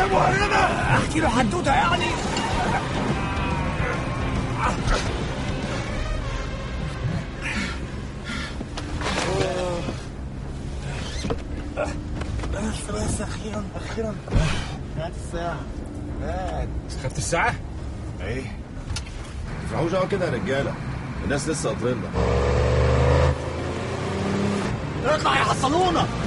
جابوها هنا احكي له حدوته يعني بس بس اخيرا اخيرا هات الساعة هات خدت الساعة؟ ايه تفرحوش قوي كده يا رجالة الناس لسه قاطريننا اطلع يحصلونا